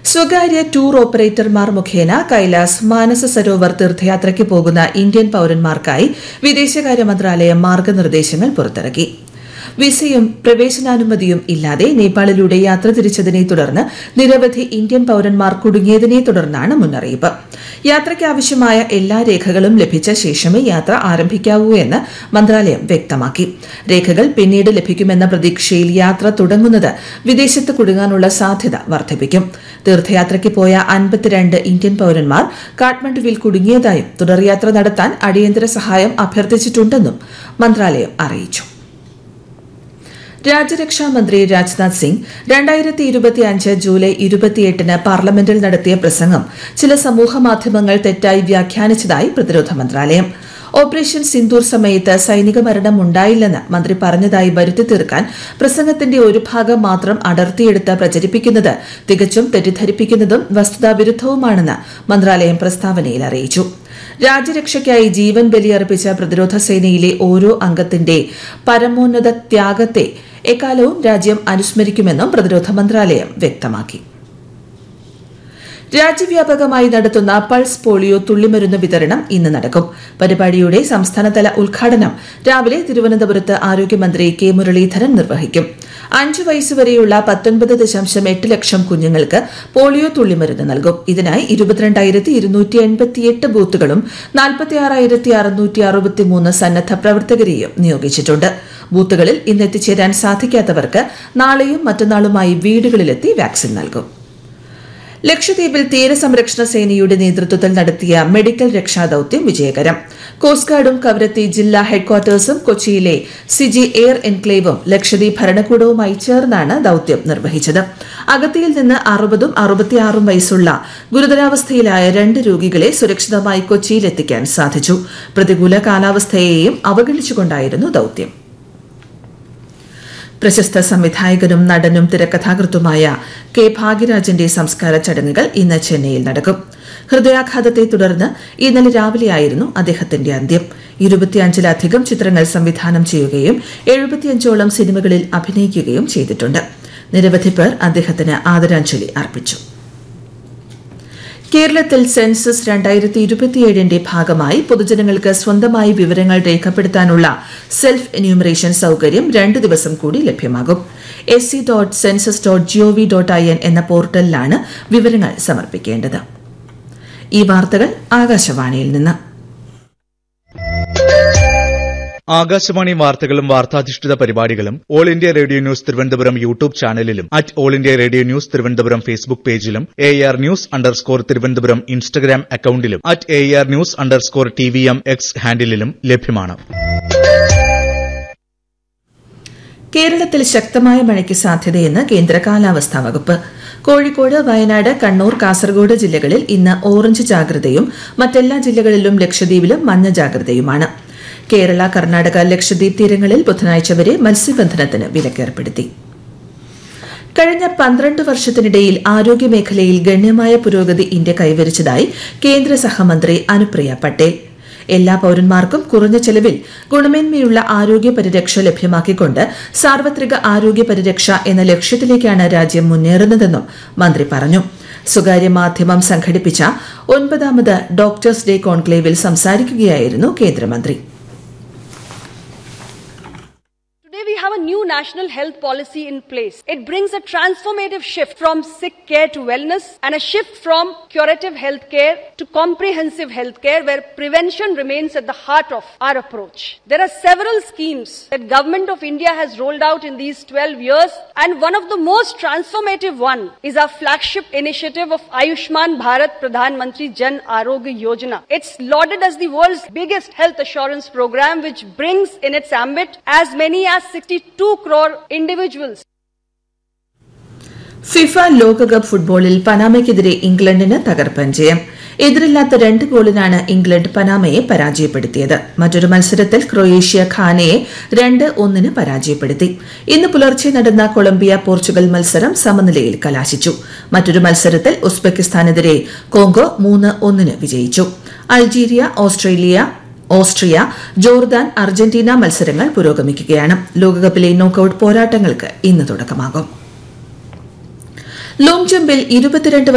സ്വകാര്യ ടൂർ ഓപ്പറേറ്റർമാർ മുഖേന കൈലാസ് മാനസ സരോവർ തീർത്ഥയാത്രയ്ക്ക് പോകുന്ന ഇന്ത്യൻ പൌരന്മാർക്കായി വിദേശകാര്യ മന്ത്രാലയം മാർഗനിർദ്ദേശങ്ങൾ പുറത്തിറക്കി വിസയും പ്രവേശനാനുമതിയും ഇല്ലാതെ നേപ്പാളിലൂടെ യാത്ര തിരിച്ചതിനെ തുടർന്ന് നിരവധി ഇന്ത്യൻ പൌരന്മാർ കുടുങ്ങിയതിനെ തുടർന്നാണ് മുന്നറിയിപ്പ് യാത്രയ്ക്ക് ആവശ്യമായ എല്ലാ രേഖകളും ലഭിച്ച ശേഷമേ യാത്ര ആരംഭിക്കാവൂ എന്ന് മന്ത്രാലയം വ്യക്തമാക്കി രേഖകൾ പിന്നീട് ലഭിക്കുമെന്ന പ്രതീക്ഷയിൽ യാത്ര തുടങ്ങുന്നത് വിദേശത്ത് കുടുങ്ങാനുള്ള സാധ്യത വർദ്ധിപ്പിക്കും തീർത്ഥയാത്രയ്ക്ക് പോയ അൻപത്തിരണ്ട് ഇന്ത്യൻ പൌരന്മാർ കാഠ്മണ്ഡുവിൽ കുടുങ്ങിയതായും തുടർയാത്ര നടത്താൻ അടിയന്തര സഹായം അഭ്യർത്ഥിച്ചിട്ടുണ്ടെന്നും മന്ത്രാലയം അറിയിച്ചു രാജ്യരക്ഷാ മന്ത്രി രാജ്നാഥ് സിംഗ് രണ്ടായിരത്തി ഇരുപത്തിയഞ്ച് ജൂലൈ ഇരുപത്തിയെട്ടിന് പാർലമെന്റിൽ നടത്തിയ പ്രസംഗം ചില സമൂഹ മാധ്യമങ്ങൾ തെറ്റായി വ്യാഖ്യാനിച്ചതായി പ്രതിരോധ മന്ത്രാലയം ഓപ്പറേഷൻ സിന്ദൂർ സമയത്ത് സൈനിക മരണം ഉണ്ടായില്ലെന്ന് മന്ത്രി പറഞ്ഞതായി വരുത്തി തീർക്കാൻ പ്രസംഗത്തിന്റെ ഒരു ഭാഗം മാത്രം അടർത്തിയെടുത്ത് പ്രചരിപ്പിക്കുന്നത് തികച്ചും തെറ്റിദ്ധരിപ്പിക്കുന്നതും വസ്തുതാവിരുദ്ധവുമാണെന്ന് മന്ത്രാലയം പ്രസ്താവനയിൽ അറിയിച്ചു രാജ്യരക്ഷയ്ക്കായി ജീവൻ ബലിയർപ്പിച്ച പ്രതിരോധ സേനയിലെ ഓരോ അംഗത്തിന്റെ പരമോന്നത ത്യാഗത്തെ എക്കാലവും രാജ്യം അനുസ്മരിക്കുമെന്നും പ്രതിരോധ മന്ത്രാലയം വ്യക്തമാക്കി രാജ്യവ്യാപകമായി നടത്തുന്ന പൾസ് പോളിയോ തുള്ളിമരുന്ന് വിതരണം ഇന്ന് നടക്കും പരിപാടിയുടെ സംസ്ഥാനതല ഉദ്ഘാടനം രാവിലെ തിരുവനന്തപുരത്ത് ആരോഗ്യമന്ത്രി കെ മുരളീധരൻ നിർവഹിക്കും അഞ്ചു വയസ്സുവരെയുള്ള പത്തൊൻപത് ദശാംശം എട്ട് ലക്ഷം കുഞ്ഞുങ്ങൾക്ക് പോളിയോ തുള്ളിമരുന്ന് നൽകും ഇതിനായി ഇരുപത്തിരണ്ടായിരത്തി ഇരുന്നൂറ്റി എൺപത്തിയെട്ട് ബൂത്തുകളും നാൽപ്പത്തിയാറായിരത്തി അറുന്നൂറ്റി അറുപത്തിമൂന്ന് സന്നദ്ധ പ്രവർത്തകരെയും നിയോഗിച്ചിട്ടുണ്ട് ബൂത്തുകളിൽ ഇന്ന് എത്തിച്ചേരാൻ സാധിക്കാത്തവർക്ക് നാളെയും മറ്റന്നാളുമായി വീടുകളിലെത്തി വാക്സിൻ നൽകും ലക്ഷദ്വീപിൽ തീരസംരക്ഷണ സേനയുടെ നേതൃത്വത്തിൽ നടത്തിയ മെഡിക്കൽ രക്ഷാദൌത്യം വിജയകരം കോസ്റ്റ് ഗാർഡും കവരത്തി ജില്ലാ ഹെഡ്ക്വാർട്ടേഴ്സും കൊച്ചിയിലെ സിജി എയർ എൻക്ലേവും ലക്ഷദ്വീപ് ഭരണകൂടവുമായി ചേർന്നാണ് ദൌത്യം നിർവഹിച്ചത് അഗത്തിയിൽ നിന്ന് അറുപതും അറുപത്തിയാറും വയസ്സുള്ള ഗുരുതരാവസ്ഥയിലായ രണ്ട് രോഗികളെ സുരക്ഷിതമായി കൊച്ചിയിലെത്തിക്കാൻ സാധിച്ചു പ്രതികൂല കാലാവസ്ഥയെയും അവഗണിച്ചുകൊണ്ടായിരുന്നു ദൌത്യം പ്രശസ്ത സംവിധായകനും നടനും തിരക്കഥാകൃത്തുമായ കെ ഭാഗ്യരാജന്റെ സംസ്കാര ചടങ്ങുകൾ ഇന്ന് ചെന്നൈയിൽ നടക്കും ഹൃദയാഘാതത്തെ തുടർന്ന് ഇന്നലെ രാവിലെയായിരുന്നു അദ്ദേഹത്തിന്റെ അന്ത്യം ഇരുപത്തിയഞ്ചിലധികം ചിത്രങ്ങൾ സംവിധാനം ചെയ്യുകയും എഴുപത്തിയഞ്ചോളം സിനിമകളിൽ അഭിനയിക്കുകയും ചെയ്തിട്ടുണ്ട് നിരവധി പേർ അദ്ദേഹത്തിന് ആദരാഞ്ജലി അർപ്പിച്ചു കേരളത്തിൽ സെൻസസ് രണ്ടായിരത്തി ഇരുപത്തിയേഴിന്റെ ഭാഗമായി പൊതുജനങ്ങൾക്ക് സ്വന്തമായി വിവരങ്ങൾ രേഖപ്പെടുത്താനുള്ള സെൽഫ് എന്യൂമറേഷൻ സൌകര്യം രണ്ട് ദിവസം കൂടി ലഭ്യമാകും S C dot census dot GOV dot I N എന്ന പോർട്ടലിലാണ് വിവരങ്ങൾ സമർപ്പിക്കേണ്ടത് ഈ വാർത്തകൾ ആകാശവാണിയിൽ നിന്ന് ആകാശവാണി വാർത്തകളും വാർത്താധിഷ്ഠിത പരിപാടികളും all India radio news Thiruvananthapuram YouTube ചാനലിലും at all India radio news Thiruvananthapuram Facebook പേജിലും A R news underscore Thiruvananthapuram Instagram അക്കൌണ്ടിലും at A R news underscore T V M X ഹാൻഡിലും ലഭ്യമാണ് കേരളത്തിൽ ശക്തമായ മഴയ്ക്ക് സാധ്യതയെന്ന് കേന്ദ്ര കാലാവസ്ഥാ വകുപ്പ് കോഴിക്കോട് വയനാട് കണ്ണൂർ കാസർഗോഡ് ജില്ലകളിൽ ഇന്ന് ഓറഞ്ച് ജാഗ്രതയും മറ്റെല്ലാ ജില്ലകളിലും ലക്ഷദ്വീപിലും മഞ്ഞ ജാഗ്രതയുമാണ് കേരള കർണാടക ലക്ഷദ്വീപ് തീരങ്ങളിൽ ബുധനാഴ്ച വരെ മത്സ്യബന്ധനത്തിന് വിലക്കേർപ്പെടുത്തി കഴിഞ്ഞ പന്ത്രണ്ട് വർഷത്തിനിടയിൽ ആരോഗ്യമേഖലയിൽ ഗണ്യമായ പുരോഗതി ഇന്ത്യ കൈവരിച്ചതായി കേന്ദ്ര സഹമന്ത്രി അനുപ്രിയ പട്ടേൽ എല്ലാ പൌരന്മാർക്കും കുറഞ്ഞ ചെലവിൽ ഗുണമേന്മയുള്ള ആരോഗ്യ പരിരക്ഷ ലഭ്യമാക്കിക്കൊണ്ട് സാർവത്രിക ആരോഗ്യ പരിരക്ഷ എന്ന ലക്ഷ്യത്തിലേക്കാണ് രാജ്യം മുന്നേറുന്നതെന്നും മന്ത്രി പറഞ്ഞു സ്വകാര്യ മാധ്യമം സംഘടിപ്പിച്ച ഒൻപതാമത് ഡോക്ടേഴ്സ് ഡേ കോൺക്ലേവിൽ സംസാരിക്കുകയായിരുന്നു കേന്ദ്രമന്ത്രി Today we have a new national health policy in place. It brings a transformative shift from sick care to wellness and a shift from curative health care to comprehensive health care where prevention remains at the heart of our approach. There are several schemes that government of India has rolled out in these 12 years and one of the most transformative one is our flagship initiative of Ayushman Bharat Pradhan Mantri Jan Arogya Yojana. It's lauded as the world's biggest health assurance program which brings in its ambit as many as 62 crore individuals. FIFA ലോകകപ്പ് ഫുട്ബോളിൽ പനാമയ്ക്കെതിരെ ഇംഗ്ലണ്ടിന് തകർപ്പൻ ജയം എതിരില്ലാത്ത രണ്ട് ഗോളിനാണ് England പനാമയെ പരാജയപ്പെടുത്തിയത് മറ്റൊരു മത്സരത്തിൽ ക്രൊയേഷ്യ ഖാനയെ രണ്ട് ഒന്നിന് പരാജയപ്പെടുത്തി ഇന്ന് പുലർച്ചെ നടന്ന കൊളംബിയ പോർച്ചുഗൽ മത്സരം സമനിലയിൽ കലാശിച്ചു മറ്റൊരു മത്സരത്തിൽ ഉസ്ബെക്കിസ്ഥാനെതിരെ കോങ്കോ മൂന്ന് ഒന്നിന് വിജയിച്ചു Algeria Australia Austria Jordan Argentina മത്സരങ്ങൾ പുരോഗമിക്കുകയാണ് ലോകകപ്പിലെ നോക്കൌട്ട് പോരാട്ടങ്ങൾക്ക് ഇന്ന് തുടക്കമാകും ലോങ് ജമ്പിൽ ഇരുപത്തിരണ്ട്